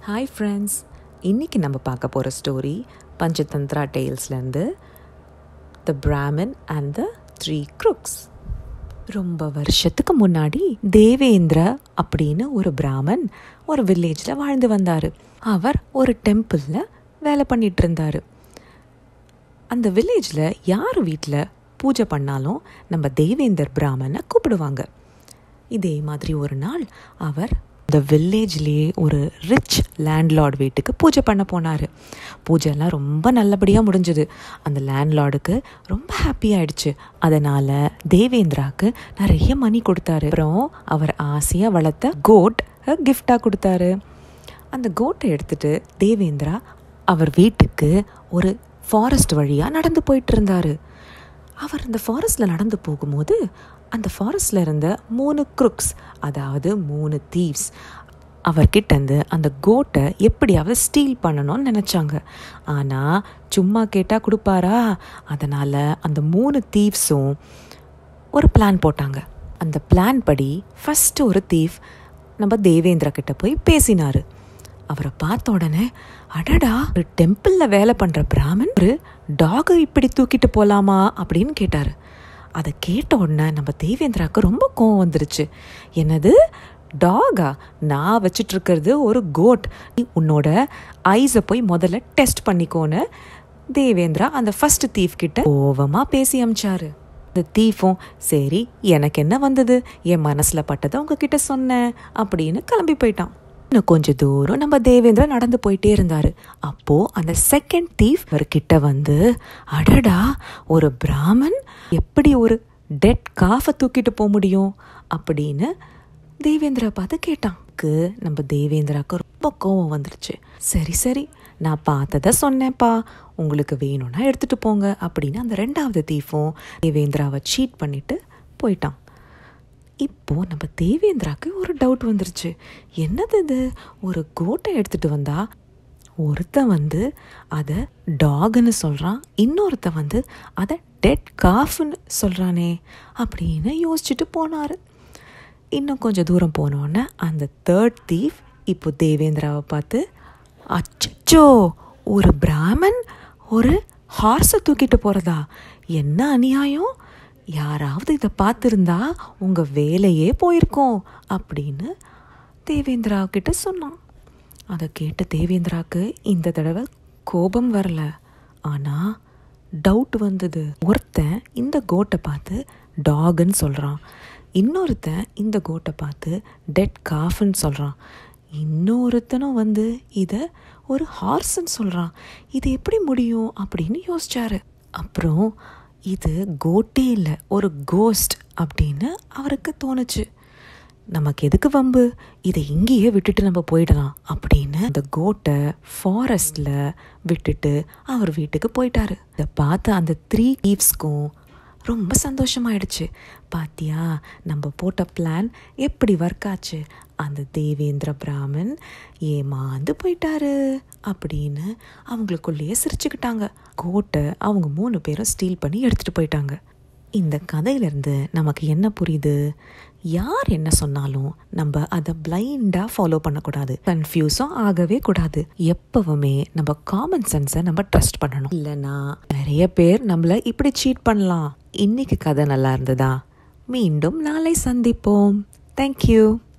hi friends இன்றைக்கி நம்ம பார்க்க போகிற ஸ்டோரி பஞ்சதந்திரா டெய்ல்ஸ்லேருந்து the brahmin and the three crooks ரொம்ப வருஷத்துக்கு முன்னாடி தேவேந்திர அப்படின்னு ஒரு பிராமன் ஒரு வில்லேஜில் வாழ்ந்து வந்தார் அவர் ஒரு டெம்பிளில் வேலை பண்ணிட்டு இருந்தார் அந்த வில்லேஜில் யார் வீட்டில் பூஜை பண்ணாலும் நம்ம தேவேந்தர் பிராமனை கூப்பிடுவாங்க இதே மாதிரி ஒரு நாள் அவர் இந்த வில்லேஜ்லேயே ஒரு ரிச் லேண்ட்லார்ட் வீட்டுக்கு பூஜை பண்ண போனார் பூஜைலாம் ரொம்ப நல்லபடியாக முடிஞ்சுது அந்த லேண்ட்லார்டுக்கு ரொம்ப ஹாப்பி ஆயிடுச்சு அதனால் தேவேந்திராக்கு நிறைய மணி கொடுத்தாரு அப்புறம் அவர் ஆசையாக வளர்த்த கோட் கிஃப்டாக கொடுத்தாரு அந்த கோட்டை எடுத்துட்டு தேவேந்திரா அவர் வீட்டுக்கு ஒரு ஃபாரஸ்ட் வழியாக நடந்து போயிட்டு இருந்தார் அவர் இந்த ஃபாரஸ்டில் நடந்து போகும்போது அந்த ஃபாரஸ்டில் இருந்த மூணு குருக்ஸ் அதாவது மூணு தீவ்ஸ் அவர்கிட்டேருந்து அந்த கோட்டை எப்படியாவது ஸ்டீல் பண்ணணும்னு நினச்சாங்க ஆனால் சும்மா கேட்டால் கொடுப்பாரா அதனால் அந்த மூணு தீவ்ஸும் ஒரு பிளான் போட்டாங்க அந்த பிளான் படி ஃபஸ்ட்டு ஒரு தீவ் நம்ம தேவேந்திரா கிட்ட போய் பேசினார் அவரை பார்த்த உடனே அடடா ஒரு டெம்பிளில் வேலை பண்ணுற பிராமன் ஒரு டாகை இப்படி தூக்கிட்டு போகலாமா அப்படின்னு கேட்டார் அதை கேட்ட உடனே நம்ம தேவேந்திராவுக்கு ரொம்ப கோவம் வந்துருச்சு என்னது டாகா நான் வச்சிட்டு இருக்கிறது ஒரு கோட் நீ உன்னோட ஐஸை போய் முதல்ல டெஸ்ட் பண்ணிக்கோன்னு தேவேந்திரா அந்த ஃபர்ஸ்ட் தீஃப் கிட்ட கோவமாக பேசி அமிச்சாரு இந்த தீஃபும் சரி எனக்கு என்ன வந்தது என் மனசில் பட்டதை உங்ககிட்ட சொன்னேன் அப்படின்னு கிளம்பி போயிட்டான் இன்னும் கொஞ்ச தூரம் நம்ம தேவேந்திரா நடந்து போயிட்டே இருந்தார் அப்போ அந்த செகண்ட் தீஃப் கிட்ட வந்து அடடா ஒரு பிராமன் எப்படி ஒரு டெட் காஃபை தூக்கிட்டு போக முடியும் அப்படின்னு தேவேந்திரா பார்த்து கேட்டான்க்கு நம்ம தேவேந்திராவுக்கு ரொம்ப கோவம் வந்துருச்சு சரி சரி நான் பார்த்ததை சொன்னேன்ப்பா உங்களுக்கு வேணும்னா எடுத்துட்டு போங்க அப்படின்னு அந்த ரெண்டாவது தீஃபும் தேவேந்திராவை சீட் பண்ணிட்டு போயிட்டான் இப்போ நம்ம தேவேந்திராக்கு ஒரு டவுட் வந்துருச்சு என்னது இது ஒரு கோட்டை எடுத்துட்டு வந்தா ஒருத்தன் வந்து அதை டாகுன்னு சொல்கிறான் இன்னொருத்தன் வந்து அதை டெட் காஃப்னு சொல்கிறானே அப்படின்னு யோசிச்சுட்டு போனார் இன்னும் கொஞ்சம் தூரம் போனோன்னே அந்த தேர்ட் தீஃப் இப்போ தேவேந்திராவை பார்த்து அச்சோ ஒரு பிராமன் ஒரு ஹார்ஸை தூக்கிட்டு போகிறதா என்ன அநியாயம் யாராவது இதை பார்த்துருந்தா உங்கள் வேலையே போயிருக்கோம் அப்படின்னு தேவேந்திரா கிட்ட சொன்னான் அதை கேட்ட தேவேந்திராவுக்கு இந்த தடவை கோபம் வரல ஆனால் டவுட் வந்தது ஒருத்தன் இந்த கோட்டை பார்த்து டாகுன்னு சொல்கிறான் இன்னொருத்தன் இந்த கோட்டை பார்த்து டெட் காஃப்னு சொல்கிறான் இன்னொருத்தனும் வந்து இதை ஒரு ஹார்ஸ்ன்னு சொல்கிறான் இது எப்படி முடியும் அப்படின்னு யோசிச்சாரு அப்புறம் இது கோட்டே இல்லை ஒரு கோஸ்ட் அப்படின்னு அவருக்கு தோணுச்சு நமக்கு எதுக்கு வம்பு இதை இங்கேயே விட்டுட்டு நம்ம போயிடலாம் அப்படின்னு அந்த கோட்டை ஃபாரஸ்டில் விட்டுட்டு அவர் வீட்டுக்கு போயிட்டாரு இதை பார்த்த அந்த த்ரீ லீவ்ஸ்க்கும் ரொம்ப சந்தோஷமாயிடுச்சு பாத்தியா நம்ம போட்ட பிளான் எப்படி ஒர்க் ஆச்சு அந்த தேவேந்திர பிராமன் ஏமாந்து போயிட்டாரு அப்படின்னு அவங்களுக்குள்ளேயே சிரிச்சுக்கிட்டாங்க கோட்டை அவங்க மூணு பேரும் ஸ்டீல் பண்ணி எடுத்துகிட்டு போயிட்டாங்க இந்த கதையிலேருந்து நமக்கு என்ன புரியுது யார் என்ன சொன்னாலும் நம்ம அதை பிளைண்டாக ஃபாலோ பண்ணக்கூடாது கன்ஃபியூஸும் ஆகவே கூடாது எப்பவுமே நம்ம காமன் சென்ஸை நம்ம ட்ரஸ்ட் பண்ணணும் இல்லைன்னா நிறைய பேர் நம்மளை இப்படி சீட் பண்ணலாம் இன்னைக்கு கதை நல்லா இருந்ததா மீண்டும் நாளை சந்திப்போம் தேங்க்யூ